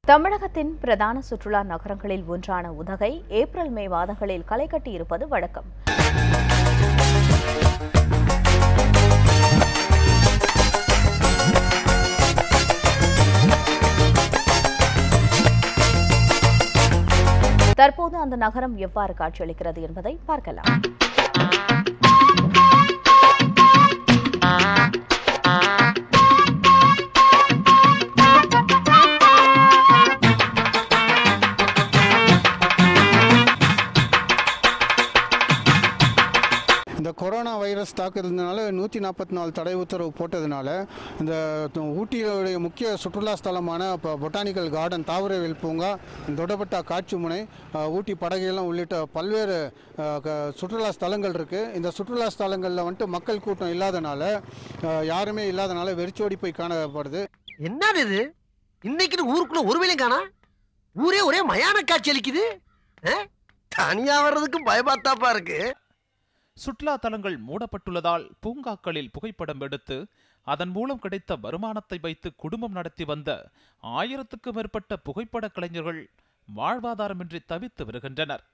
தமிழகத்தின் பிரதான சுற்றுலா நகரங்களில் ஒன்றான உதகை ஏப்ரல் மே மாதங்களில் களை கட்டியிருப்பது வழக்கம் தற்போது அந்த நகரம் எவ்வாறு காட்சியளிக்கிறது என்பதை பார்க்கலாம் இந்த கொரோனா வைரஸ் தாக்குறதுனால நூற்றி நாற்பத்தி நாலு தடை உத்தரவு போட்டதுனால இந்த து- ஊட்டியுடைய முக்கிய சுற்றுலா ஸ்தலமான இப்போ பொட்டானிக்கல் கார்டன் தாவரவியல் பூங்கா தொட்டபெட்டா காட்சி முனை அஹ், ஊட்டி படகுலாம் உள்ளிட்ட பல்வேறு அஹ், க- சுற்றுலா ஸ்தலங்கள் இருக்குது இந்த சுற்றுலா ஸ்தலங்களில் வந்துட்டு மக்கள் கூட்டம் இல்லாதனால அஹ், யாருமே இல்லாதனால வெறிச்சோடி போய் காணப்படுது என்னது இது இன்னைக்குன்னு ஊருக்குள்ள ஒரு வேலையும் காணா ஊரே ஒரே மயான காட்சி அளிக்குது ஆ? தனியா வர்றதுக்கு பயமாத்தாப்பா இருக்கு சுற்றுலா தலங்கள் மூடப்பட்டுள்ளதால் பூங்காக்களில் புகைப்படம் எடுத்து அதன் மூலம் கிடைத்த வருமானத்தை வைத்து குடும்பம் நடத்தி வந்த ஆயிரத்துக்கும் மேற்பட்ட புகைப்பட கலைஞர்கள் வாழ்வாதாரமின்றி தவித்து வருகின்றனர்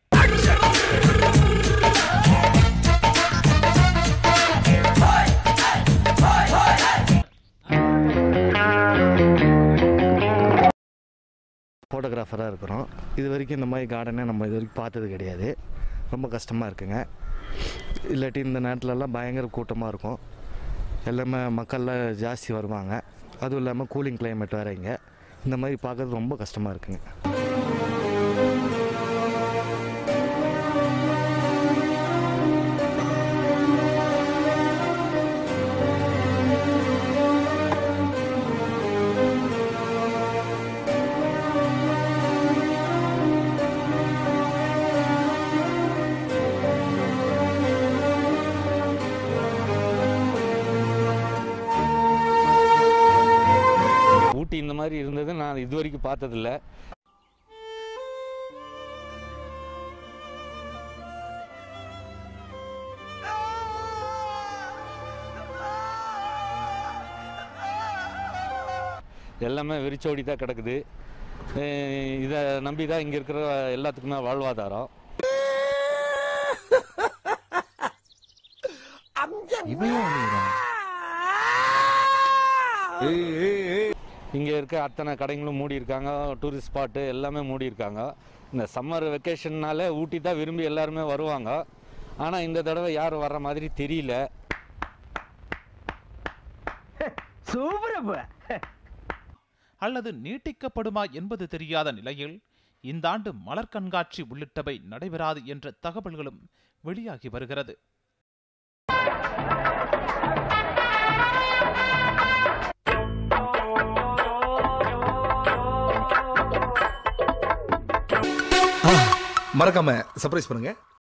ஃபோட்டோகிராஃபராக இருக்கிறோம் இது வரைக்கும் இந்த மாதிரி கார்டனை நம்ம இது வரைக்கும் பார்த்தது கிடையாது ரொம்ப கஷ்டமாக இருக்குங்க இல்லாட்டி இந்த நேரத்துலலாம் பயங்கர கூட்டமாக இருக்கும் எல்லாமே மக்கள்லாம் ஜாஸ்தி வருவாங்க அதுவும் இல்லாமல் கூலிங் climate வேறு இங்கே இந்த மாதிரி பார்க்கறது ரொம்ப கஷ்டமாக இருக்குங்க ஊட்டி இந்த மாதிரி இருந்தது நான் இது வரைக்கும் பார்த்ததில்ல எல்லாமே வெறிச்சோடி தான் கிடக்குது அஹ் இதை நம்பி தான் இங்கே இருக்கிற எல்லாத்துக்குமே வாழ்வாதாரம் இங்கே இருக்க அத்தனை கடைங்களும் மூடி இருக்காங்க டூரிஸ்ட் ஸ்பாட்டு எல்லாமே மூடி இருக்காங்க இந்த சம்மர் வெக்கேஷன்னால ஊட்டி தான் விரும்பி எல்லாருமே வருவாங்க ஆனால் இந்த தடவை யாரும் வர்ற மாதிரி தெரியல சூப்பரப்பா அல்லது நீட்டிக்கப்படுமா என்பது தெரியாத நிலையில் இந்த ஆண்டு மலர் கண்காட்சி உள்ளிட்டவை நடைபெறாது என்ற தகவல்களும் வெளியாகி வருகிறது மறக்காம சர்ப்ரைஸ் பண்ணுங்க